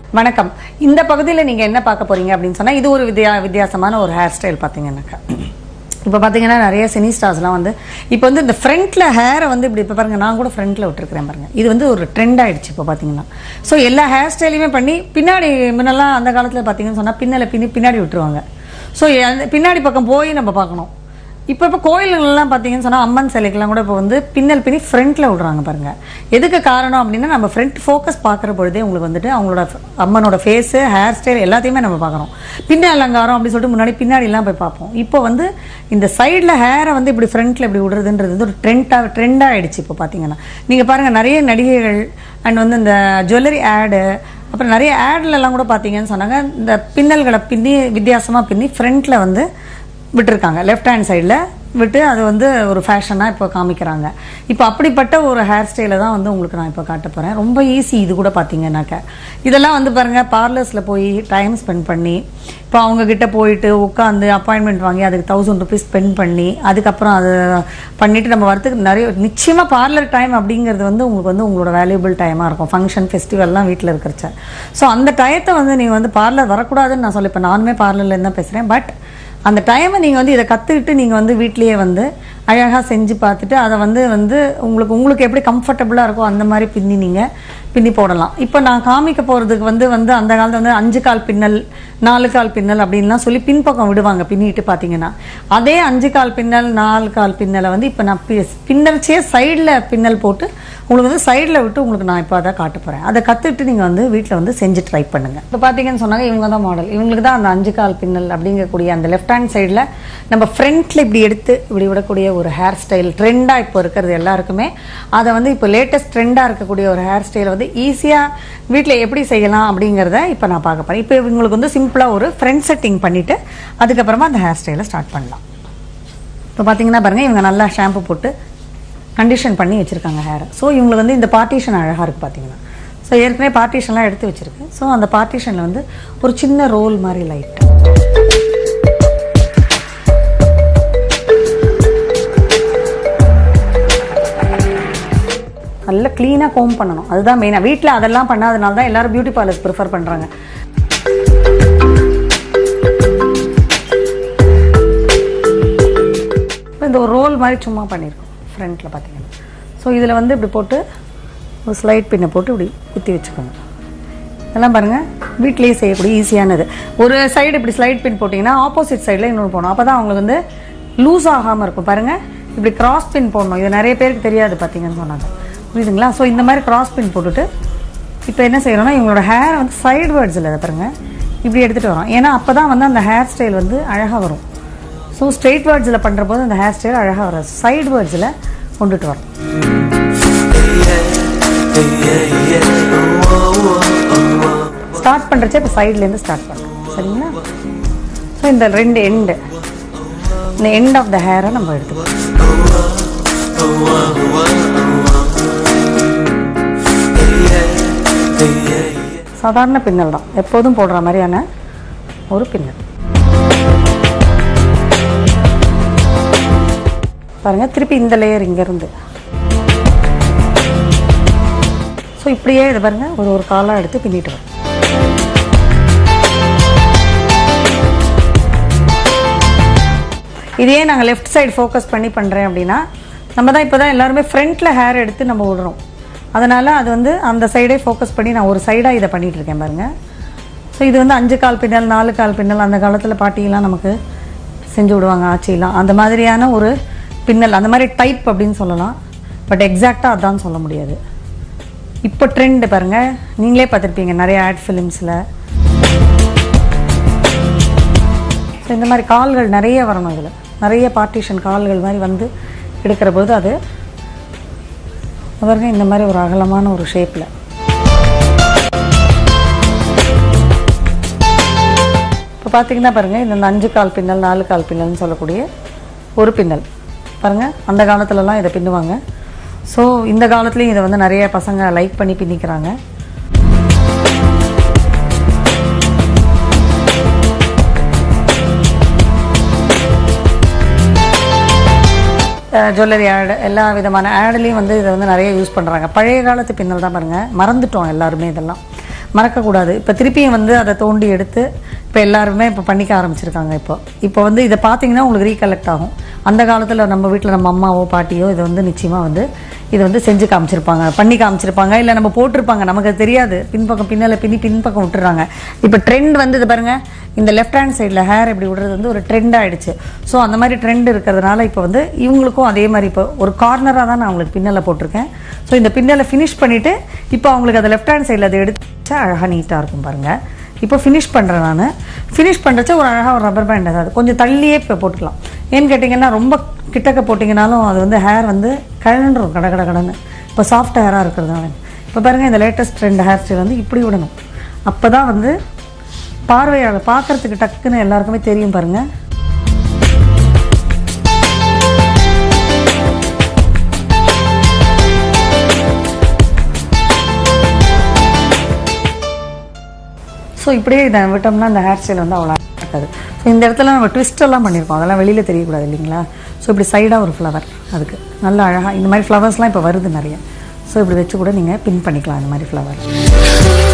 வணக்கம் இந்த பகுதியில் நீங்கள் என்ன பார்க்க போறீங்க அப்படின்னு சொன்னால் இது ஒரு வித்தியா வித்தியாசமான ஒரு ஹேர் ஸ்டைல் பார்த்தீங்கன்னாக்கா இப்போ பார்த்தீங்கன்னா நிறைய சினி ஸ்டார்ஸ்லாம் வந்து இப்போ வந்து இந்த ஃப்ரண்ட்டில் ஹேரை வந்து இப்படி இப்போ பாருங்க நான் கூட ஃப்ரண்ட்டில் விட்டுருக்கிறேன் பாருங்க இது வந்து ஒரு ட்ரெண்ட் ஆயிடுச்சு இப்போ பார்த்தீங்கன்னா ஸோ எல்லா ஹேர் ஸ்டைலையுமே பண்ணி பின்னாடி முன்னெல்லாம் அந்த காலத்தில் பார்த்தீங்கன்னு சொன்னால் பின்னலை பின்னி பின்னாடி விட்டுருவாங்க ஸோ பின்னாடி பக்கம் போய் நம்ம பார்க்கணும் இப்போ இப்போ கோயில்கள்லாம் பார்த்தீங்கன்னு சொன்னால் அம்மன் சிலைக்கெல்லாம் கூட இப்போ வந்து பின்னல் பின்னி ஃப்ரண்ட்டில் விடுறாங்க பாருங்க எதுக்கு காரணம் அப்படின்னா நம்ம ஃப்ரண்ட் ஃபோக்கஸ் பார்க்குற பொழுதே உங்களுக்கு வந்துட்டு அவங்களோட அம்மனோட ஃபேஸு ஹேர் ஸ்டைல் எல்லாத்தையுமே நம்ம பார்க்குறோம் பின்ன அலங்காரம் அப்படின்னு சொல்லிட்டு முன்னாடி பின்னாடிலாம் போய் பார்ப்போம் இப்போ வந்து இந்த சைடில் ஹேரை வந்து இப்படி ஃப்ரண்ட்டில் இப்படி விடுறதுன்றது வந்து ஒரு ட்ரெண்டாக ட்ரெண்டாக ஆயிடுச்சு இப்போ பார்த்தீங்கன்னா நீங்கள் பாருங்கள் நிறைய நடிகைகள் அண்ட் வந்து இந்த ஜுவல்லரி ஆடு அப்புறம் நிறைய ஆட்லலாம் கூட பார்த்தீங்கன்னு சொன்னாங்க இந்த பின்னல்களை பின்னி வித்தியாசமாக பின்னி ஃப்ரண்ட்டில் வந்து விட்டுருக்காங்க லெஃப்ட் ஹேண்ட் சைடில் விட்டு அது வந்து ஒரு ஃபேஷனாக இப்போ காமிக்கிறாங்க இப்போ அப்படிப்பட்ட ஒரு ஹேர் ஸ்டைலை தான் வந்து உங்களுக்கு நான் இப்போ காட்ட போகிறேன் ரொம்ப ஈஸி இது கூட பார்த்தீங்கன்னாக்க இதெல்லாம் வந்து பாருங்கள் பார்லர்ஸில் போய் டைம் ஸ்பெண்ட் பண்ணி இப்போ அவங்க கிட்ட போயிட்டு உட்காந்து அப்பாயின்மெண்ட் வாங்கி அதுக்கு தௌசண்ட் ருபீஸ் ஸ்பெண்ட் பண்ணி அதுக்கப்புறம் அது பண்ணிட்டு நம்ம வரதுக்கு நிறைய நிச்சயமாக பார்லர் டைம் அப்படிங்கிறது வந்து உங்களுக்கு வந்து உங்களோட வேல்யூபிள் டைமாக இருக்கும் ஃபங்க்ஷன் ஃபெஸ்டிவல்லாம் வீட்டில் இருக்கிறச்ச ஸோ அந்த டயத்தை வந்து நீங்கள் வந்து பார்லர் வரக்கூடாதுன்னு நான் சொல்ல இப்போ நானுமே பார்லர்லேருந்து தான் பேசுகிறேன் பட் அந்த டைமை நீங்கள் வந்து இதை கற்றுக்கிட்டு நீங்கள் வந்து வீட்லேயே வந்து அழகாக செஞ்சு பார்த்துட்டு அதை வந்து வந்து உங்களுக்கு உங்களுக்கு எப்படி கம்ஃபர்டபுளாக இருக்கோ அந்த மாதிரி பின்னி நீங்கள் பின்னி போடலாம் இப்போ நான் காமிக்க போகிறதுக்கு வந்து வந்து அந்த காலத்தில் வந்து அஞ்சு கால் பின்னல் நாலு கால் பின்னல் அப்படின்லாம் சொல்லி பின்பக்கம் விடுவாங்க பின்னிட்டு பார்த்தீங்கன்னா அதே அஞ்சு கால் பின்னல் நாலு கால் பின்னலை வந்து இப்போ நான் பி- பின்னல்ச்சே சைடில் பின்னல் போட்டு உங்களுக்கு வந்து சைடில் விட்டு உங்களுக்கு நான் இப்போ அதை காட்ட போகிறேன் அதை கற்றுட்டு நீங்கள் வந்து வீட்டில் வந்து செஞ்சு ட்ரை பண்ணுங்கள் இப்போ பார்த்தீங்கன்னு சொன்னாங்க இவங்க தான் மாடல் இவங்களுக்கு தான் அந்த அஞ்சு கால் பின்னல் அப்படிங்கக்கூடிய அந்த லெஃப்ட் ஹேண்ட் சைடில் நம்ம ஃப்ரண்ட்டில் இப்படி எடுத்து இப்படி விடக்கூடிய ஒரு ஹேர் ஸ்டைல் ட்ரெண்டாக இப்போ இருக்கிறது எல்லாருக்குமே அதை வந்து இப்போ லேட்டஸ்ட் ட்ரெண்டாக இருக்கக்கூடிய ஒரு ஹேர் ஸ்டைலை வந்து ஈஸியாக வீட்டில் எப்படி செய்யலாம் அப்படிங்கிறத இப்போ நான் பார்க்க போகிறேன் இப்போ இவங்களுக்கு வந்து சிம்பிளாக ஒரு ஃப்ரண்ட் செட்டிங் பண்ணிவிட்டு அதுக்கப்புறமா அந்த ஹேர் ஸ்டைலை ஸ்டார்ட் பண்ணலாம் இப்போ பார்த்தீங்கன்னா பாருங்கள் இவங்க நல்லா ஷாம்பு போட்டு கண்டிஷன் பண்ணி வச்சுருக்காங்க ஹேரை ஸோ இவங்களுக்கு வந்து இந்த பார்ட்டிஷன் அழகாக இருக்குது பார்த்தீங்கன்னா ஸோ ஏற்கனவே பார்ட்டிஷன்லாம் எடுத்து வச்சுருக்கு ஸோ அந்த பார்ட்டிஷனில் வந்து ஒரு சின்ன ரோல் மாதிரி லைட் நல்லா க்ளீனாக கோம் பண்ணணும் அதுதான் மெயினாக வீட்டில் அதெல்லாம் பண்ணாதனால தான் எல்லாரும் பியூட்டி பார்லர்ஸ் ப்ரிஃபர் பண்ணுறாங்க இப்போ இந்த ஒரு ரோல் மாதிரி சும்மா பண்ணியிருக்கோம் ஃப்ரண்ட்டில் பார்த்தீங்கன்னா ஸோ இதில் வந்து இப்படி போட்டு ஒரு ஸ்லைட் பின்னை போட்டு இப்படி குத்தி வச்சுக்கோங்க இதெல்லாம் பாருங்கள் வீட்லேயே செய்யக்கூடிய ஈஸியானது ஒரு சைடு இப்படி ஸ்லைட் பின் போட்டிங்கன்னா ஆப்போசிட் சைடில் இன்னொன்று போகணும் அப்போ தான் அவங்களுக்கு வந்து லூஸ் ஆகாமல் இருக்கும் பாருங்கள் இப்படி கிராஸ் பின் போடணும் இது நிறைய பேருக்கு தெரியாது பார்த்தீங்கன்னு சொன்னாங்க புரியுதுங்களா ஸோ இந்த மாதிரி கிராஸ் பின் போட்டுட்டு இப்போ என்ன செய்யணும்னா இவங்களோட ஹேர் வந்து சைடு வேர்ட்ஸில் இதை பாருங்க இப்படி எடுத்துகிட்டு வரோம் ஏன்னா அப்போ தான் வந்து அந்த ஹேர் ஸ்டைல் வந்து அழகாக வரும் ஸோ ஸ்ட்ரெயிட் வேர்ட்ஸில் பண்ணுற போது அந்த ஹேர் ஸ்டைல் அழகாக வராது சைடு வேர்ட்ஸில் கொண்டுட்டு வரோம் ஸ்டார்ட் பண்ணுறச்ச இப்போ சைட்லேருந்து ஸ்டார்ட் பண்ணுறோம் சரிங்களா ஸோ இந்த ரெண்டு எண்டு இந்த எண்ட் ஆஃப் த ஹேரை நம்ம எடுத்துக்கலாம் சாதாரண பின்னல் தான் எப்போதும் போடுற மாதிரியான ஒரு பின்னல் பாருங்க திருப்பி இந்த லேயர் இங்கேருந்து ஸோ இப்படியே இது பாருங்க ஒரு ஒரு காலாக எடுத்து பின்னிட்டு வரும் இதையே நாங்கள் லெஃப்ட் சைடு ஃபோக்கஸ் பண்ணி பண்ணுறேன் அப்படின்னா நம்ம தான் இப்போ தான் எல்லாருமே ஃப்ரண்ட்டில் ஹேர் எடுத்து நம்ம விடுறோம் அதனால் அது வந்து அந்த சைடே ஃபோக்கஸ் பண்ணி நான் ஒரு சைடாக இதை பண்ணிட்டு இருக்கேன் பாருங்க ஸோ இது வந்து அஞ்சு கால் பின்னல் நாலு கால் பின்னல் அந்த காலத்தில் பாட்டியெல்லாம் நமக்கு செஞ்சு விடுவாங்க ஆச்சிலாம் அந்த மாதிரியான ஒரு பின்னல் அந்த மாதிரி டைப் அப்படின்னு சொல்லலாம் பட் எக்ஸாக்டாக அதான் சொல்ல முடியாது இப்போ ட்ரெண்ட் பாருங்கள் நீங்களே பார்த்துருப்பீங்க நிறைய ஆட் ஃபிலிம்ஸில் ஸோ இந்த மாதிரி கால்கள் நிறைய வரணும் இதில் நிறைய பார்ட்டிஷன் கால்கள் மாதிரி வந்து எடுக்கிற போது அது பாருங்க இந்த மாதிரி ஒரு அகலமான ஒரு ஷேப்பில் இப்போ பார்த்தீங்கன்னா பாருங்கள் இந்த அஞ்சு கால் பின்னல் நாலு கால் பின்னல்னு சொல்லக்கூடிய ஒரு பின்னல் பாருங்கள் அந்த காலத்துலலாம் இதை பின்னுவாங்க ஸோ இந்த காலத்துலேயும் இதை வந்து நிறைய பசங்க லைக் பண்ணி பின்னிக்கிறாங்க ஜுவல்லரி ஆடு எல்லா விதமான ஆடுலேயும் வந்து இதை வந்து நிறைய யூஸ் பண்ணுறாங்க பழைய காலத்து பின்னல் தான் பாருங்கள் மறந்துட்டோம் எல்லாருமே இதெல்லாம் மறக்கக்கூடாது இப்போ திருப்பியும் வந்து அதை தோண்டி எடுத்து இப்போ எல்லாருமே இப்போ பண்ணிக்க ஆரம்பிச்சிருக்காங்க இப்போ இப்போ வந்து இதை பார்த்தீங்கன்னா உங்களுக்கு ரீகலெக்ட் ஆகும் அந்த காலத்தில் நம்ம வீட்டில் நம்ம அம்மாவோ பாட்டியோ இதை வந்து நிச்சயமாக வந்து இதை வந்து செஞ்சு காமிச்சிருப்பாங்க பண்ணி காமிச்சிருப்பாங்க இல்லை நம்ம போட்டிருப்பாங்க நமக்கு அது தெரியாது பின்பக்கம் பின்னால் பின்னி பின்பக்கம் விட்டுறாங்க இப்போ ட்ரெண்ட் வந்து இது பாருங்க இந்த லெஃப்ட் ஹேண்ட் சைடில் ஹேர் இப்படி விடுறது வந்து ஒரு ட்ரெண்ட் ஆயிடுச்சு ஸோ அந்த மாதிரி ட்ரெண்ட் இருக்கிறதுனால இப்போ வந்து இவங்களுக்கும் அதே மாதிரி இப்போ ஒரு கார்னராக தான் நான் அவங்களுக்கு பின்னலை போட்டிருக்கேன் ஸோ இந்த பின்னலை ஃபினிஷ் பண்ணிவிட்டு இப்போ அவங்களுக்கு அதை லெஃப்ட் ஹேண்ட் சைடில் அதை எடுத்து அழகாக நீட்டாக இருக்கும் பாருங்கள் இப்போ ஃபினிஷ் பண்ணுறேன் நான் ஃபினிஷ் பண்ணுறச்ச ஒரு அழகாக ஒரு ரப்பர் பேண்ட் ஏதாவது கொஞ்சம் தள்ளியே இப்போ போட்டுக்கலாம் ஏன்னு கேட்டிங்கன்னா ரொம்ப கிட்டக்க போட்டிங்கனாலும் அது வந்து ஹேர் வந்து கழன்றும் கட கட கடன்னு இப்போ சாஃப்ட் ஹேராக இருக்கிறதுனால இப்போ பாருங்கள் இந்த லேட்டஸ்ட் ட்ரெண்ட் ஹேர் ஸ்டைல் வந்து இப்படி விடணும் அப்போ தான் வந்து பார்வையாளர் பார்க்கறதுக்கு டக்குன்னு எல்லாருக்குமே தெரியும் பாருங்கள் ஸோ இப்படியே இதை விட்டோம்னா அந்த ஹேர் ஸ்டைல் வந்து அவ்வளோ அழகா இருக்காது ஸோ இந்த இடத்துல நம்ம twist எல்லாம் பண்ணியிருக்கோம் அதெல்லாம் வெளியில் தெரியக்கூடாது இல்லைங்களா ஸோ இப்படி சைடாக ஒரு ஃப்ளவர் அதுக்கு நல்ல அழகாக இந்த மாதிரி ஃப்ளவர்ஸ்லாம் இப்போ வருது நிறைய ஸோ இப்படி வச்சு கூட நீங்கள் பின் பண்ணிக்கலாம் இந்த மாதிரி ஃப்ளவர்